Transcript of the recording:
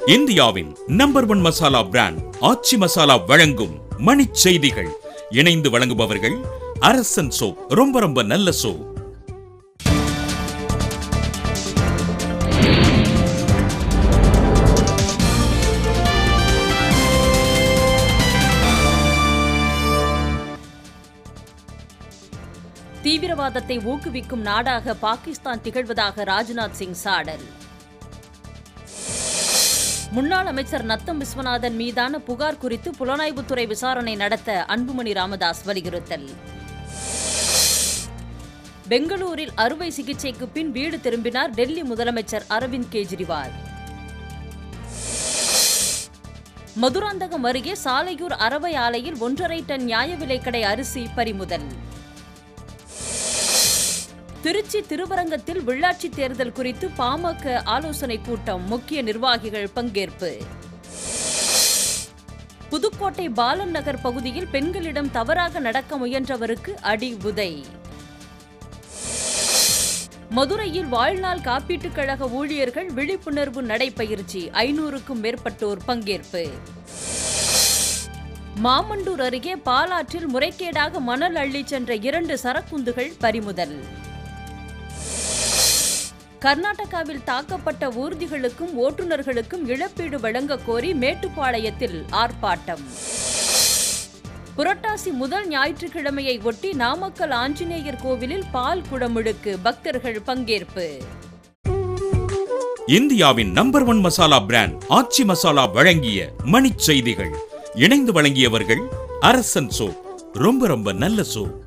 இந்தியாவின் number one masala brand Aachi masala வழங்கும் மணிச் செய்திகள் இணைந்து வழங்குபவர்கள் அரசன் சோ ரொம்ப ரொம்ப நல்ல சோ தீவிரவாதத்தை ஊக்குவிக்கும் நாடாக பாகிஸ்தான் திகழ்வதாக ராஜ்நாத் சிங் சாடல் முன்னாள் அமைச்சர் நத்தம் விஸ்வநாதன் மீதான புகார் குறித்து புலனாய்வுத்துறை விசாரணை நடத்த அன்புமணி ராமதாஸ் வலியுறுத்தல் பெங்களூரில் அறுவை சிகிச்சைக்கு பின் வீடு திரும்பினார் டெல்லி முதலமைச்சர் அரவிந்த் கெஜ்ரிவால் மதுராந்தகம் அருகே சாலையூர் அரவை ஆலையில் ஒன்றரை டன் நியாய விலைக்கடை அரிசி பறிமுதல் திருச்சி திருவரங்கத்தில் உள்ளாட்சி தேர்தல் குறித்து பாமக ஆலோசனை கூட்டம் முக்கிய நிர்வாகிகள் பங்கேற்பு புதுக்கோட்டை பாலன் நகர் பகுதியில் பெண்களிடம் தவறாக நடக்க முயன்றவருக்கு அடி உதை மதுரையில் வாழ்நாள் காப்பீட்டுக் கழக ஊழியர்கள் விழிப்புணர்வு நடைபயிற்சி ஐநூறுக்கும் மேற்பட்டோர் பங்கேற்பு மாமண்டூர் அருகே பாலாற்றில் முறைகேடாக மணல் அள்ளிச் சென்ற இரண்டு சரக்குந்துகள் பறிமுதல் கர்நாடகாவில் தாக்கப்பட்ட ஊர்திகளுக்கும் ஓட்டுநர்களுக்கும் இழப்பீடு வழங்க கோரி மேட்டுப்பாளையத்தில் ஆர்ப்பாட்டம் புரட்டாசி முதல் ஞாயிற்றுக்கிழமையை ஒட்டி நாமக்கல் ஆஞ்சநேயர் கோவிலில் பால் குடமுழுக்கு பக்தர்கள் பங்கேற்பு இந்தியாவின் number one masala brand Aachi masala வழங்கிய மணிச் செய்திகள் இணைந்து வழங்கியவர்கள் அரசன் சோ ரொம்ப ரொம்ப நல்ல சோ